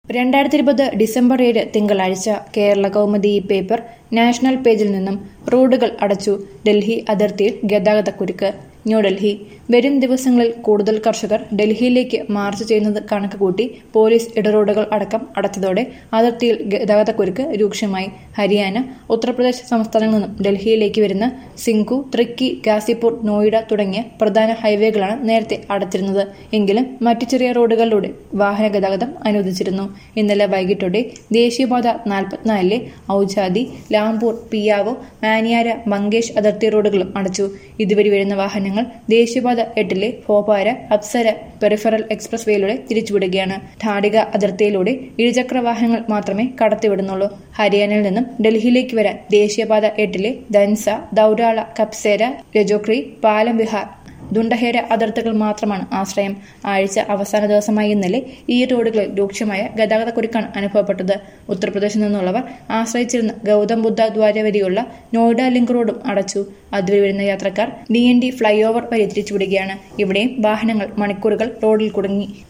രണ്ടായിരത്തി ഇരുപത് ഡിസംബർ ഏഴ് തിങ്കളാഴ്ച കേരള കൗമുദി ഈ പേപ്പർ നാഷണൽ പേജിൽ നിന്നും റോഡുകൾ അടച്ചു ഡൽഹി അതിർത്തിയിൽ ഗതാഗതക്കുരുക്ക് ന്യൂഡൽഹി വരും ദിവസങ്ങളിൽ കൂടുതൽ കർഷകർ ഡൽഹിയിലേക്ക് മാർച്ച് ചെയ്യുന്നത് കണക്ക് കൂട്ടി പോലീസ് ഇടറോഡുകൾ അടക്കം അടച്ചതോടെ അതിർത്തിയിൽ ഗതാഗതക്കുരുക്ക് രൂക്ഷമായി ഹരിയാന ഉത്തർപ്രദേശ് സംസ്ഥാനങ്ങളിൽ നിന്നും ഡൽഹിയിലേക്ക് വരുന്ന സിംഘു ത്രിക്കി ഗാസിപൂർ നോയിഡ തുടങ്ങിയ പ്രധാന ഹൈവേകളാണ് നേരത്തെ അടച്ചിരുന്നത് എങ്കിലും മറ്റു ചെറിയ റോഡുകളിലൂടെ വാഹന ഗതാഗതം അനുവദിച്ചിരുന്നു ഇന്നലെ വൈകിട്ടോടെ ദേശീയപാത നാൽപ്പത്തിനാലിലെ ഔജാദി ലാംപൂർ പിയാവോ മാനിയാര മങ്കേഷ് അതിർത്തി റോഡുകളും അടച്ചു ഇതുവഴി വരുന്ന വാഹനങ്ങൾ ദേശീയപാത എട്ടിലെ ഭോപാര അപ്സര പെറിഫറൽ എക്സ്പ്രസ് വേയിലൂടെ തിരിച്ചുവിടുകയാണ് ധാടിക അതിർത്തിയിലൂടെ ഇരുചക്ര വാഹനങ്ങൾ മാത്രമേ കടത്തിവിടുന്നുള്ളൂ ഹരിയാനയിൽ നിന്നും ഡൽഹിയിലേക്ക് വരാൻ ദേശീയപാത എട്ടിലെ ദൻസ ദൌരാള കപ്സേര രജോക്രി പാലം വിഹാർ ദുണ്ടഹേര അതിർത്തികൾ മാത്രമാണ് ആശ്രയം ആഴ്ച അവസാന ദിവസമായ ഇന്നലെ ഈ റോഡുകളിൽ രൂക്ഷമായ ഗതാഗതക്കുരുക്കാണ് അനുഭവപ്പെട്ടത് ഉത്തർപ്രദേശിൽ നിന്നുള്ളവർ ആശ്രയിച്ചിരുന്ന ഗൗതം ബുദ്ധ ദ്വാര വരെയുള്ള നോയിഡ ലിങ്ക് റോഡും അടച്ചു അതുവഴി വരുന്ന യാത്രക്കാർ D N D flyover വഴി തിരിച്ചുവിടുകയാണ് ഇവിടെയും വാഹനങ്ങൾ മണിക്കൂറുകൾ റോഡിൽ കുടുങ്ങി